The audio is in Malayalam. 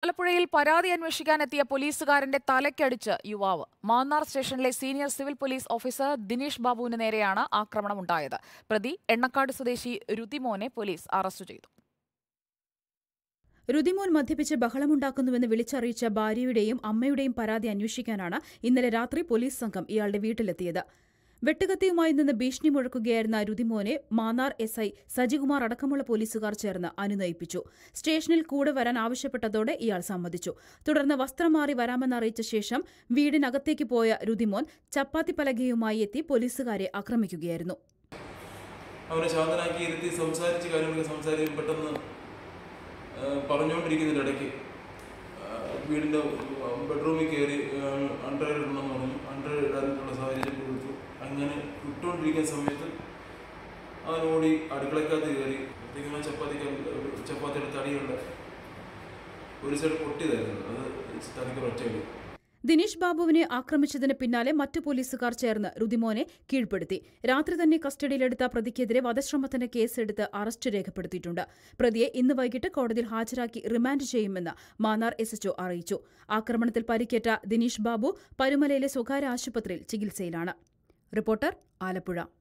ആലപ്പുഴയിൽ പരാതി അന്വേഷിക്കാനെത്തിയ പോലീസുകാരന്റെ തലയ്ക്കടിച്ച് യുവാവ് മാന്നാർ സ്റ്റേഷനിലെ senior civil police officer Dinesh ബാബുവിന് നേരെയാണ് ആക്രമണമുണ്ടായത് പ്രതി എണ്ണക്കാട് സ്വദേശി രുതിമോനെ പോലീസ് അറസ്റ്റ് ചെയ്തു രുതിമോൻ മദ്യപിച്ച് ബഹളമുണ്ടാക്കുന്നുവെന്ന് വിളിച്ചറിയിച്ച ഭാര്യയുടെയും അമ്മയുടെയും പരാതി അന്വേഷിക്കാനാണ് ഇന്നലെ രാത്രി പോലീസ് സംഘം ഇയാളുടെ വീട്ടിലെത്തിയത് വെട്ടുകത്തിയുമായി നിന്ന് ഭീഷണി മുഴക്കുകയായിരുന്ന രുതിമോനെ മാന്നാർ എസ് ഐ സജികുമാർ അടക്കമുള്ള പോലീസുകാർ ചേർന്ന് അനുനയിപ്പിച്ചു സ്റ്റേഷനിൽ കൂടെ വരാൻ ആവശ്യപ്പെട്ടതോടെ ഇയാൾ സമ്മതിച്ചു തുടർന്ന് വസ്ത്രം മാറി വരാമെന്നറിയിച്ച ശേഷം വീടിനകത്തേക്ക് പോയ രുതിമോൻ ചപ്പാത്തി പലകയുമായി എത്തി പോലീസുകാരെ ആക്രമിക്കുകയായിരുന്നു അവനെ ശാന്തനാക്കി ഇരുത്തി സംസാരിച്ച് കാര്യങ്ങളൊക്കെ സംസാരിക്കും പെട്ടെന്ന് ആ, പറഞ്ഞുകൊണ്ടിരിക്കുന്നതിൻ്റെ ഇടയ്ക്ക് ആ, വീടിൻ്റെ ബെഡ്റൂമിൽ കയറി അണ്ടർ ഇടണമെന്ന് പറഞ്ഞു അണ്ടർ ഇടാനുള്ള സാഹചര്യം കൊടുത്തു അങ്ങനെ ഇട്ടുകൊണ്ടിരിക്കുന്ന സമയത്ത് അവൻ ഓടി അടുക്കളക്കകത്ത് കയറി അപ്പോഴത്തേക്കും ചപ്പാത്തി ചപ്പാത്തിയുടെ തടിയുണ്ട് ഒരു സൈഡ് പൊട്ടിയതായിരുന്നു അത് തലയ്ക്ക് ഒറ്റയടി ദിനേശ് ബാബുവിനെ ആക്രമിച്ചതിന് പിന്നാലെ മറ്റു പോലീസുകാർ ചേർന്ന് രുതിമോനെ കീഴ്പ്പെടുത്തി രാത്രി തന്നെ കസ്റ്റഡിയിലെടുത്ത പ്രതിക്കെതിരെ വധശ്രമത്തിന് കേസെടുത്ത് അറസ്റ്റ് രേഖപ്പെടുത്തിയിട്ടുണ്ട് പ്രതിയെ ഇന്ന് വൈകിട്ട് കോടതിയിൽ ഹാജരാക്കി റിമാൻഡ് ചെയ്യുമെന്ന് മാന്നാർ എസ്എച്ച്ഒ അറിയിച്ചു ആക്രമണത്തിൽ പരിക്കേറ്റ ദിനീഷ് ബാബു പരുമലയിലെ സ്വകാര്യ ആശുപത്രിയിൽ ചികിത്സയിലാണ് റിപ്പോർട്ടർ ആലപ്പുഴ